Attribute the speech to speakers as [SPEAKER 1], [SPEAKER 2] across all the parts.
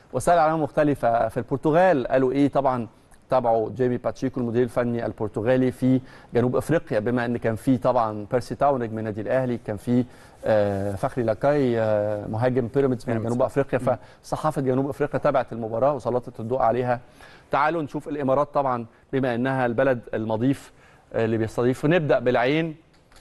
[SPEAKER 1] وسائل اعلام مختلفه في البرتغال قالوا ايه طبعا تابعوا جيمي باتشيكو المدير الفني البرتغالي في جنوب افريقيا بما ان كان في طبعا بيرسي تاو نجم النادي الاهلي كان في آه، فخري لاكاي آه، مهاجم بيراميدز من
[SPEAKER 2] بيراميدز.
[SPEAKER 1] جنوب افريقيا فصحافه جنوب افريقيا تابعت المباراه وسلطت الضوء عليها تعالوا نشوف الامارات طبعا بما انها البلد المضيف آه، اللي بيستضيف ونبدا بالعين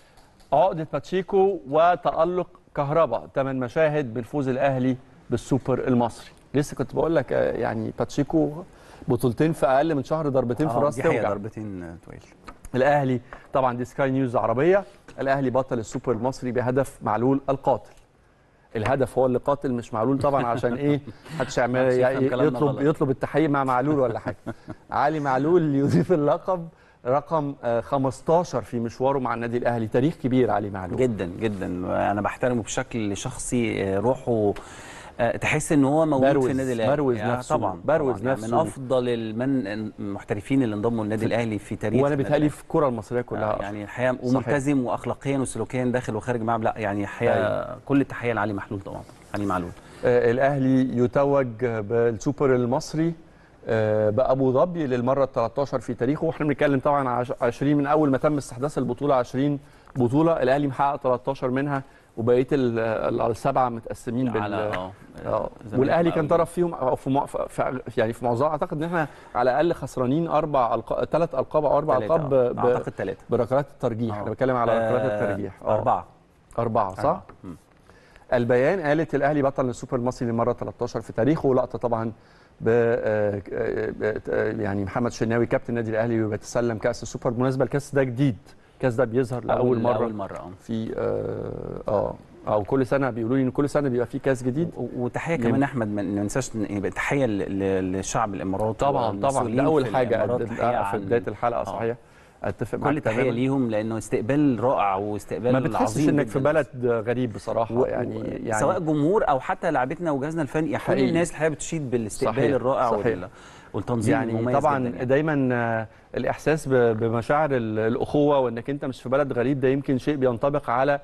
[SPEAKER 1] عقده باتشيكو وتالق كهربا ثمان مشاهد بالفوز الاهلي بالسوبر المصري لسه كنت بقول لك آه، يعني باتشيكو بطولتين في اقل من شهر ضربتين في
[SPEAKER 2] آه،
[SPEAKER 1] راس
[SPEAKER 2] دي حقيقة
[SPEAKER 1] توجع
[SPEAKER 2] ضربتين آه، تويل
[SPEAKER 1] الاهلي طبعا دي سكاي نيوز عربيه الاهلي بطل السوبر المصري بهدف معلول القاتل الهدف هو اللي قاتل مش معلول طبعا عشان ايه محدش يعمل
[SPEAKER 2] محدش يفهم
[SPEAKER 1] يعني
[SPEAKER 2] كلامنا
[SPEAKER 1] يطلب
[SPEAKER 2] غلط.
[SPEAKER 1] يطلب التحيه مع معلول ولا حاجه علي معلول يضيف اللقب رقم آه، 15 في مشواره مع النادي الاهلي تاريخ كبير علي معلول
[SPEAKER 2] جدا جدا انا بحترمه بشكل شخصي آه، روحه آه، تحس ان هو موجود
[SPEAKER 1] بروز-
[SPEAKER 2] في النادي الاهلي
[SPEAKER 1] بروز
[SPEAKER 2] يعني
[SPEAKER 1] نفسه،
[SPEAKER 2] طبعا
[SPEAKER 1] بروز
[SPEAKER 2] طبعاً، يعني من
[SPEAKER 1] نفسه.
[SPEAKER 2] افضل المن المحترفين اللي انضموا للنادي الاهلي في تاريخ
[SPEAKER 1] وانا
[SPEAKER 2] النادي
[SPEAKER 1] بيتهيألي في الكره المصريه كلها
[SPEAKER 2] آه،
[SPEAKER 1] أصلاً.
[SPEAKER 2] يعني الحقيقه
[SPEAKER 1] صحيح.
[SPEAKER 2] وملتزم واخلاقيا وسلوكيا داخل وخارج الملعب لا يعني الحقيقه
[SPEAKER 1] أيوة.
[SPEAKER 2] كل التحيه لعلي محلول طبعا علي معلول
[SPEAKER 1] آه، الاهلي يتوج بالسوبر المصري آه، بابو ظبي للمره ال 13 في تاريخه واحنا بنتكلم طبعا عش- 20 من اول ما تم استحداث البطوله 20 بطوله الاهلي محقق 13 منها وبقيه ال- ال- السبعه متقسمين بال
[SPEAKER 2] على اه
[SPEAKER 1] آه،
[SPEAKER 2] زمان
[SPEAKER 1] والاهلي
[SPEAKER 2] بقى
[SPEAKER 1] كان
[SPEAKER 2] و-
[SPEAKER 1] طرف فيهم أو في, مع- في يعني في معظم اعتقد ان احنا على الاقل خسرانين اربع القاب ثلاث القاب او اربع
[SPEAKER 2] تلاتة،
[SPEAKER 1] القاب
[SPEAKER 2] آه.
[SPEAKER 1] ب-
[SPEAKER 2] اعتقد ثلاثه
[SPEAKER 1] بركلات الترجيح
[SPEAKER 2] آه.
[SPEAKER 1] انا بتكلم على ركلات
[SPEAKER 2] آه،
[SPEAKER 1] الترجيح آه.
[SPEAKER 2] اربعه
[SPEAKER 1] اربعه صح؟
[SPEAKER 2] أربعة. مم.
[SPEAKER 1] البيان قالت الاهلي بطل السوبر المصري للمره 13 في تاريخه ولقطه طبعا ب آه، آه، آه، يعني محمد شناوي كابتن النادي الاهلي وبيتسلم كاس السوبر بالمناسبه الكاس ده جديد الكاس ده بيظهر لاول
[SPEAKER 2] أول-
[SPEAKER 1] مره
[SPEAKER 2] اول مره اه
[SPEAKER 1] في اه اه او كل سنه بيقولوا لي ان كل سنه بيبقى في كاس جديد
[SPEAKER 2] و- وتحيه
[SPEAKER 1] جميل.
[SPEAKER 2] كمان احمد ما ننساش إن يبقى تحيه ل- ل- للشعب الاماراتي
[SPEAKER 1] طبعا طبعا
[SPEAKER 2] والمسؤولين
[SPEAKER 1] ده اول
[SPEAKER 2] في
[SPEAKER 1] حاجه
[SPEAKER 2] الإمارات.
[SPEAKER 1] أقدم-
[SPEAKER 2] تحية
[SPEAKER 1] آه، في
[SPEAKER 2] عن-
[SPEAKER 1] بدايه الحلقه
[SPEAKER 2] آه.
[SPEAKER 1] صحيح اتفق معاك
[SPEAKER 2] كل تحيه
[SPEAKER 1] تماماً.
[SPEAKER 2] ليهم لانه استقبال رائع واستقبال
[SPEAKER 1] ما بتحسش
[SPEAKER 2] عظيم
[SPEAKER 1] انك
[SPEAKER 2] جداً.
[SPEAKER 1] في بلد غريب بصراحه
[SPEAKER 2] و-
[SPEAKER 1] يعني
[SPEAKER 2] و-
[SPEAKER 1] يعني
[SPEAKER 2] سواء جمهور او حتى لاعبتنا وجهازنا الفني يعني كل
[SPEAKER 1] حقيقي.
[SPEAKER 2] الناس الحقيقه بتشيد بالاستقبال
[SPEAKER 1] صحيح،
[SPEAKER 2] الرائع
[SPEAKER 1] صحيح.
[SPEAKER 2] وال- والتنظيم
[SPEAKER 1] يعني
[SPEAKER 2] المميز
[SPEAKER 1] طبعا
[SPEAKER 2] جدا يعني.
[SPEAKER 1] دايما آه، الاحساس ب- بمشاعر ال- الاخوه وانك انت مش في بلد غريب ده يمكن شيء بينطبق على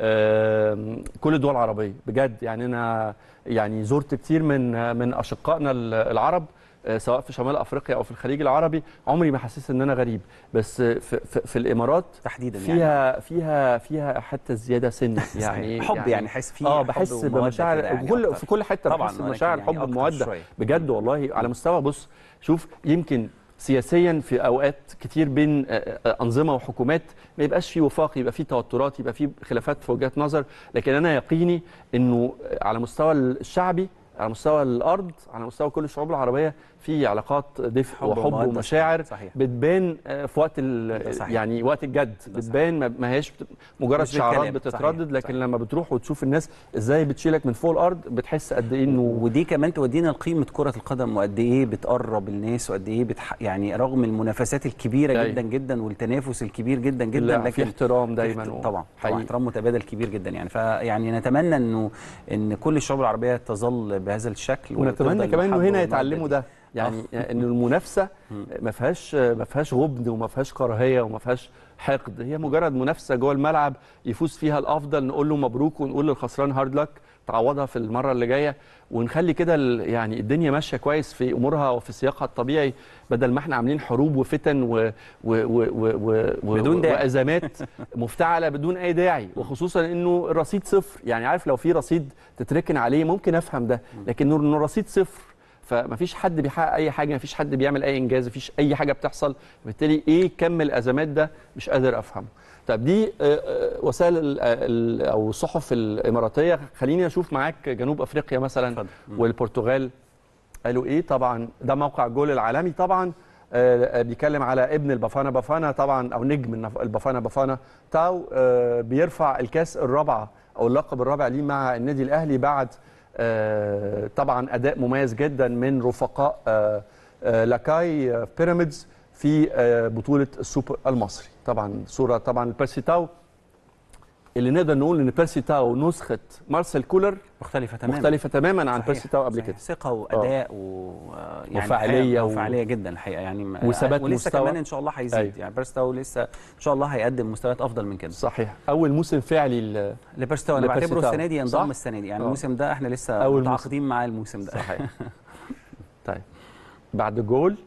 [SPEAKER 1] آم، كل الدول العربيه بجد يعني انا يعني زرت كتير من آه، من اشقائنا ال- العرب آه، سواء في شمال افريقيا او في الخليج العربي عمري ما حسيت ان انا غريب بس في, في, في الامارات
[SPEAKER 2] تحديدا يعني
[SPEAKER 1] فيها فيها فيها حتى زياده سنه يعني
[SPEAKER 2] حب يعني حس فيه
[SPEAKER 1] اه
[SPEAKER 2] حب
[SPEAKER 1] بحس
[SPEAKER 2] ومودة
[SPEAKER 1] بمشاعر
[SPEAKER 2] كده يعني
[SPEAKER 1] كل
[SPEAKER 2] أكتر.
[SPEAKER 1] في كل حته
[SPEAKER 2] طبعاً،
[SPEAKER 1] بحس
[SPEAKER 2] ولكن
[SPEAKER 1] بمشاعر
[SPEAKER 2] يعني
[SPEAKER 1] حب
[SPEAKER 2] أكتر
[SPEAKER 1] وموده
[SPEAKER 2] شوية.
[SPEAKER 1] بجد والله على مستوى بص شوف يمكن سياسيا في اوقات كتير بين آه، آه، انظمه وحكومات ما يبقاش في وفاق يبقى في توترات يبقى في خلافات في وجهات نظر لكن انا يقيني انه على مستوى الشعبي على مستوى الارض على مستوى كل الشعوب العربيه في علاقات دفء
[SPEAKER 2] حب
[SPEAKER 1] وحب
[SPEAKER 2] ومودة.
[SPEAKER 1] ومشاعر
[SPEAKER 2] صحيح.
[SPEAKER 1] بتبان آه، في وقت
[SPEAKER 2] ده
[SPEAKER 1] ال-
[SPEAKER 2] صحيح.
[SPEAKER 1] يعني وقت الجد
[SPEAKER 2] ده صحيح.
[SPEAKER 1] بتبان ما- ما هياش بت- مجرد
[SPEAKER 2] مش
[SPEAKER 1] شعارات
[SPEAKER 2] بالكلام.
[SPEAKER 1] بتتردد
[SPEAKER 2] صحيح.
[SPEAKER 1] لكن
[SPEAKER 2] صحيح.
[SPEAKER 1] لما بتروح وتشوف الناس ازاي بتشيلك من فوق الارض بتحس قد ايه انه
[SPEAKER 2] ودي كمان تودينا لقيمه كره القدم وقد ايه بتقرب الناس وقد ايه بتح... يعني رغم المنافسات الكبيره
[SPEAKER 1] أيوة.
[SPEAKER 2] جدا جدا والتنافس الكبير جدا جدا
[SPEAKER 1] لا، في
[SPEAKER 2] لكن
[SPEAKER 1] احترام
[SPEAKER 2] في
[SPEAKER 1] دايما
[SPEAKER 2] احت-
[SPEAKER 1] و-
[SPEAKER 2] طبعا طبعا
[SPEAKER 1] حقيقي.
[SPEAKER 2] احترام متبادل كبير جدا يعني فيعني نتمنى انه ان كل الشعوب العربيه تظل بهذا الشكل
[SPEAKER 1] ونتمنى
[SPEAKER 2] وتفضل
[SPEAKER 1] كمان انه
[SPEAKER 2] المحبة
[SPEAKER 1] هنا
[SPEAKER 2] والمودة
[SPEAKER 1] يتعلموا
[SPEAKER 2] دي.
[SPEAKER 1] ده يعني ان المنافسه ما فيهاش ما فيهاش غبن وما فيهاش كراهيه وما فيهاش حقد هي مجرد منافسه جوه الملعب يفوز فيها الافضل نقول له مبروك ونقول للخسران هارد لك تعوضها في المره اللي جايه ونخلي كده ال- يعني الدنيا ماشيه كويس في امورها وفي سياقها الطبيعي بدل ما احنا عاملين حروب وفتن و و و و و و
[SPEAKER 2] بدون داعي.
[SPEAKER 1] وازمات مفتعله بدون اي داعي وخصوصا انه الرصيد صفر يعني عارف لو في رصيد تتركن عليه ممكن افهم ده لكن انه الرصيد صفر فمفيش حد بيحقق اي حاجه مفيش حد بيعمل اي انجاز مفيش اي حاجه بتحصل بالتالي ايه كم الازمات ده مش قادر افهمه طب دي آه، آه، وسائل ال- ال- او الصحف الاماراتيه خليني اشوف معاك جنوب افريقيا مثلا
[SPEAKER 2] اتفضل. مم.
[SPEAKER 1] والبرتغال قالوا ايه طبعا ده موقع جول العالمي طبعا آه، آه، بيتكلم على ابن البافانا بافانا طبعا او نجم النف- البافانا بافانا تاو آه، بيرفع الكاس الرابعه او اللقب الرابع ليه مع النادي الاهلي بعد آه، طبعا اداء مميز جدا من رفقاء آه، آه، لاكاي آه، بيراميدز في آه، بطوله السوبر المصري طبعا صوره طبعا البيرسي تاو اللي نقدر نقول ان بيرسي تاو نسخه مارسيل كولر
[SPEAKER 2] مختلفه تماما
[SPEAKER 1] مختلفه تماما عن
[SPEAKER 2] صحيح،
[SPEAKER 1] بيرسي تاو قبل
[SPEAKER 2] صحيح.
[SPEAKER 1] كده
[SPEAKER 2] ثقه واداء و يعني
[SPEAKER 1] وفعالية و-
[SPEAKER 2] وفعاليه جدا الحقيقه يعني م-
[SPEAKER 1] وثبات
[SPEAKER 2] ولسه
[SPEAKER 1] مستوى.
[SPEAKER 2] كمان ان شاء الله هيزيد
[SPEAKER 1] أيوة.
[SPEAKER 2] يعني بيرستاو لسه ان شاء الله هيقدم مستويات افضل من كده
[SPEAKER 1] صحيح اول موسم فعلي ل-
[SPEAKER 2] لبيرستاو انا
[SPEAKER 1] لبيرستاو.
[SPEAKER 2] بعتبره السنه دي ينضم
[SPEAKER 1] صح؟
[SPEAKER 2] السنه دي يعني
[SPEAKER 1] آه.
[SPEAKER 2] الموسم ده احنا لسه
[SPEAKER 1] أول
[SPEAKER 2] متعاقدين معاه الموسم ده
[SPEAKER 1] صحيح طيب بعد جول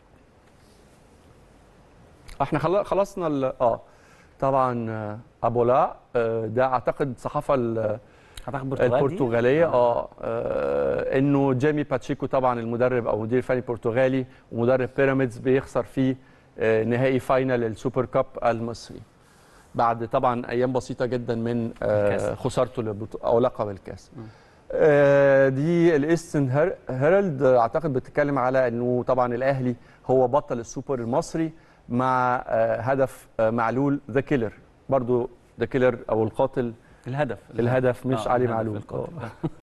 [SPEAKER 1] احنا خلا- خلصنا ال- اه طبعا آه، ابولا آه، ده اعتقد صحافه ال-
[SPEAKER 2] هتاخد برتغال دي؟
[SPEAKER 1] البرتغاليه اه آه، انه جيمي باتشيكو طبعا المدرب او مدير الفني البرتغالي ومدرب بيراميدز بيخسر في آه، نهائي فاينل السوبر كاب المصري بعد طبعا ايام بسيطه جدا من آه،
[SPEAKER 2] الكاس.
[SPEAKER 1] خسارته للبط- او لقب الكاس آه، دي الايستن هير- هيرالد آه، اعتقد بتتكلم على انه طبعا الاهلي هو بطل السوبر المصري مع آه، هدف آه، معلول ذا كيلر برضو ذا كيلر او القاتل
[SPEAKER 2] الهدف
[SPEAKER 1] الهدف مش
[SPEAKER 2] آه،
[SPEAKER 1] علي
[SPEAKER 2] الهدف
[SPEAKER 1] معلول
[SPEAKER 2] القاتل.
[SPEAKER 1] آه.